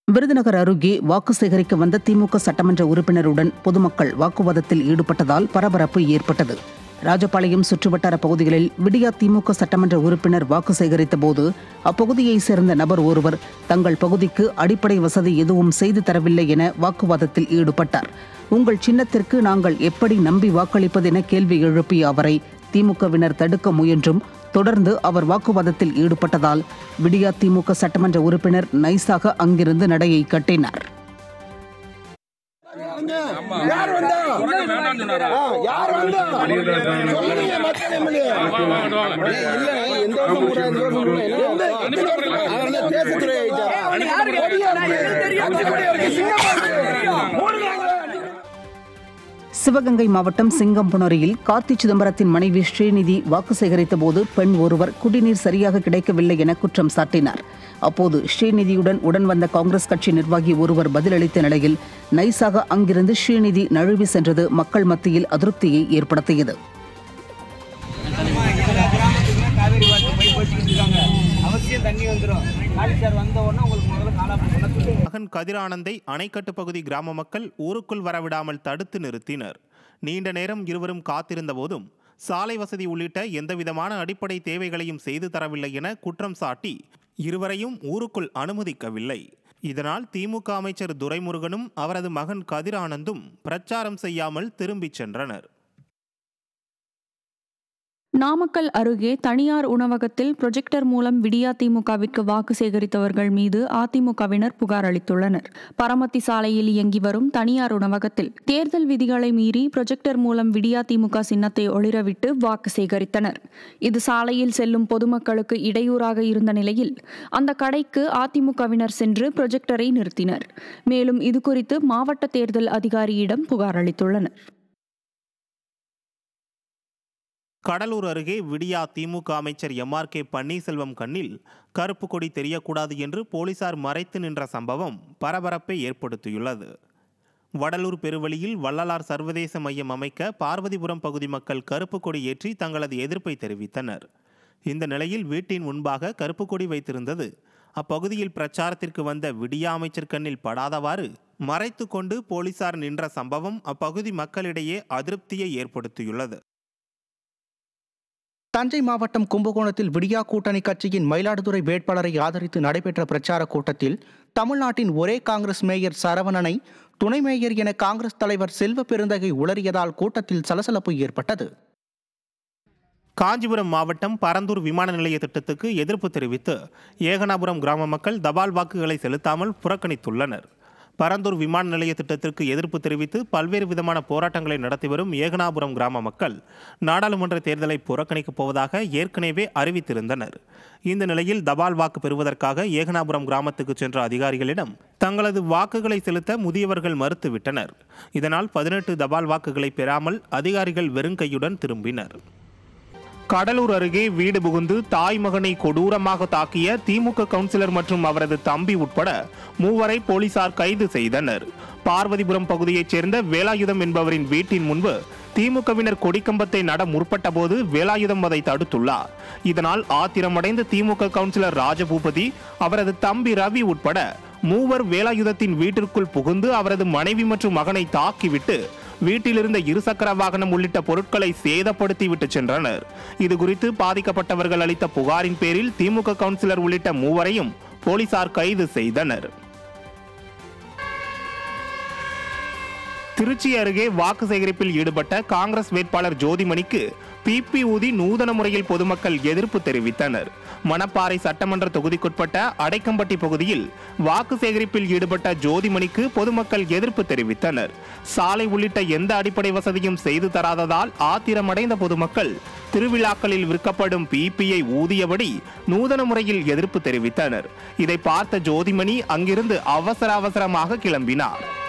விருதுநகர் அருகே வாக்கு சேகரிக்க வந்த திமுக சட்டமன்ற உறுப்பினருடன் பொதுமக்கள் வாக்குவாதத்தில் ஈடுபட்டதால் பரபரப்பு ஏற்பட்டது ராஜபாளையம் சுற்றுவட்டார பகுதிகளில் விடியா திமுக சட்டமன்ற உறுப்பினர் வாக்கு சேகரித்த போது அப்பகுதியைச் சேர்ந்த நபர் ஒருவர் தங்கள் பகுதிக்கு அடிப்படை வசதி எதுவும் செய்து தரவில்லை என வாக்குவாதத்தில் ஈடுபட்டார் உங்கள் சின்னத்திற்கு நாங்கள் எப்படி நம்பி வாக்களிப்பது என கேள்வி எழுப்பிய அவரை திமுகவினர் தடுக்க முயன்றும் தொடர்ந்து அவர் வாக்குவாதத்தில் ஈடுபட்டதால் விடியா திமுக சட்டமன்ற உறுப்பினர் நைஸாக அங்கிருந்து நடையை கட்டினார் யார் வந்தா ஆ, யார் வந்தா சொல்லுங்க மக்கள் எம்எல்ஏ இல்ல எந்த வருஷம் கூட எந்த வருஷம் கூட எந்த எத்தனை வருஷம் அவர் என்ன தேசத்துறை ஆயிட்டாரா கொடியா இருக்கு அஞ்சு கொடியா இருக்கு சிங்கமா இருக்கு மூடுறாங்க சிவகங்கை மாவட்டம் சிங்கம்புணரியில் கார்த்தி சிதம்பரத்தின் மனைவி ஸ்ரீநிதி வாக்கு சேகரித்த போது பெண் ஒருவர் குடிநீர் சரியாக கிடைக்கவில்லை என குற்றம் சாட்டினார் அப்போது ஸ்ரீநிதியுடன் உடன் வந்த காங்கிரஸ் கட்சி நிர்வாகி ஒருவர் பதிலளித்த நிலையில் நைஸாக அங்கிருந்து ஸ்ரீநிதி நழுவி சென்றது மக்கள் மத்தியில் அதிருப்தியை ஏற்படுத்தியது காவேரி வாட்டர் பைப் வச்சுக்கிட்டு இருக்காங்க அவசியம் தண்ணி வந்துடும் காலி சார் வந்த உடனே உங்களுக்கு முதல்ல காலாப்பட்டு மகன் கதிரானந்தை அணைக்கட்டு பகுதி கிராம மக்கள் ஊருக்குள் வரவிடாமல் தடுத்து நிறுத்தினர் நீண்ட நேரம் இருவரும் காத்திருந்த போதும் சாலை வசதி உள்ளிட்ட எந்தவிதமான அடிப்படை தேவைகளையும் செய்து தரவில்லை என குற்றம் சாட்டி இருவரையும் ஊருக்குள் அனுமதிக்கவில்லை இதனால் திமுக அமைச்சர் துரைமுருகனும் அவரது மகன் கதிரானந்தும் பிரச்சாரம் செய்யாமல் திரும்பிச் சென்றனர் நாமக்கல் அருகே தனியார் உணவகத்தில் ப்ரொஜெக்டர் மூலம் விடியா திமுகவிற்கு வாக்கு சேகரித்தவர்கள் மீது அதிமுகவினர் புகார் அளித்துள்ளனர் பரமத்தி சாலையில் இயங்கி வரும் தனியார் உணவகத்தில் தேர்தல் விதிகளை மீறி ப்ரொஜெக்டர் மூலம் விடியா திமுக சின்னத்தை ஒளிரவிட்டு வாக்கு சேகரித்தனர் இது சாலையில் செல்லும் பொதுமக்களுக்கு இடையூறாக இருந்த நிலையில் அந்த கடைக்கு அதிமுகவினர் சென்று ப்ரொஜெக்டரை நிறுத்தினர் மேலும் இதுகுறித்து மாவட்ட தேர்தல் அதிகாரியிடம் புகார் அளித்துள்ளனர் கடலூர் அருகே விடியா திமுக அமைச்சர் எம்ஆர் கே பன்னீர்செல்வம் கண்ணில் கருப்பு கொடி தெரியக்கூடாது என்று போலீசார் மறைத்து நின்ற சம்பவம் பரபரப்பை ஏற்படுத்தியுள்ளது வடலூர் பெருவழியில் வள்ளலார் சர்வதேச மையம் அமைக்க பார்வதிபுரம் பகுதி மக்கள் கருப்பு கொடி ஏற்றி தங்களது எதிர்ப்பை தெரிவித்தனர் இந்த நிலையில் வீட்டின் முன்பாக கருப்பு கொடி வைத்திருந்தது அப்பகுதியில் பிரச்சாரத்திற்கு வந்த விடியா அமைச்சர் கண்ணில் படாதவாறு மறைத்து கொண்டு போலீசார் நின்ற சம்பவம் அப்பகுதி மக்களிடையே அதிருப்தியை ஏற்படுத்தியுள்ளது தஞ்சை மாவட்டம் கும்பகோணத்தில் விடியா கூட்டணி கட்சியின் மயிலாடுதுறை வேட்பாளரை ஆதரித்து நடைபெற்ற பிரச்சார கூட்டத்தில் தமிழ்நாட்டின் ஒரே காங்கிரஸ் மேயர் சரவணனை துணை மேயர் என காங்கிரஸ் தலைவர் செல்வ பெருந்தகை உளறியதால் கூட்டத்தில் சலசலப்பு ஏற்பட்டது காஞ்சிபுரம் மாவட்டம் பரந்தூர் விமான நிலைய திட்டத்துக்கு எதிர்ப்பு தெரிவித்து ஏகனாபுரம் கிராம மக்கள் தபால் வாக்குகளை செலுத்தாமல் புறக்கணித்துள்ளனர் பரந்தூர் விமான நிலைய திட்டத்திற்கு எதிர்ப்பு தெரிவித்து பல்வேறு விதமான போராட்டங்களை நடத்தி வரும் ஏகனாபுரம் கிராம மக்கள் நாடாளுமன்ற தேர்தலை புறக்கணிக்கப் போவதாக ஏற்கனவே அறிவித்திருந்தனர் இந்த நிலையில் தபால் வாக்கு பெறுவதற்காக ஏகனாபுரம் கிராமத்துக்கு சென்ற அதிகாரிகளிடம் தங்களது வாக்குகளை செலுத்த முதியவர்கள் மறுத்துவிட்டனர் இதனால் பதினெட்டு தபால் வாக்குகளை பெறாமல் அதிகாரிகள் வெறுங்கையுடன் திரும்பினர் கடலூர் அருகே வீடு புகுந்து தாய் மகனை கொடூரமாக தாக்கிய திமுக கவுன்சிலர் மற்றும் அவரது தம்பி உட்பட மூவரை போலீசார் கைது செய்தனர் பார்வதிபுரம் பகுதியைச் சேர்ந்த வேலாயுதம் என்பவரின் வீட்டின் முன்பு திமுகவினர் கொடிக்கம்பத்தை நட முற்பட்ட போது வேலாயுதம் அதை தடுத்துள்ளார் இதனால் ஆத்திரமடைந்த திமுக கவுன்சிலர் ராஜபூபதி அவரது தம்பி ரவி உட்பட மூவர் வேலாயுதத்தின் வீட்டிற்குள் புகுந்து அவரது மனைவி மற்றும் மகனை தாக்கிவிட்டு வீட்டிலிருந்த இருசக்கர வாகனம் உள்ளிட்ட பொருட்களை சேதப்படுத்தி விட்டு சென்றனர் இது குறித்து பாதிக்கப்பட்டவர்கள் அளித்த புகாரின் பேரில் திமுக கவுன்சிலர் உள்ளிட்ட மூவரையும் போலீசார் கைது செய்தனர் திருச்சி அருகே வாக்கு சேகரிப்பில் ஈடுபட்ட காங்கிரஸ் வேட்பாளர் ஜோதிமணிக்கு பிபி ஊதி நூதன முறையில் பொதுமக்கள் எதிர்ப்பு தெரிவித்தனர் மணப்பாறை சட்டமன்ற தொகுதிக்குட்பட்ட அடைக்கம்பட்டி பகுதியில் வாக்கு சேகரிப்பில் ஈடுபட்ட ஜோதிமணிக்கு பொதுமக்கள் எதிர்ப்பு தெரிவித்தனர் சாலை உள்ளிட்ட எந்த அடிப்படை வசதியும் செய்து தராததால் ஆத்திரமடைந்த பொதுமக்கள் திருவிழாக்களில் விற்கப்படும் பிபியை ஊதியபடி நூதன முறையில் எதிர்ப்பு தெரிவித்தனர் இதை பார்த்த ஜோதிமணி அங்கிருந்து அவசர அவசரமாக கிளம்பினார்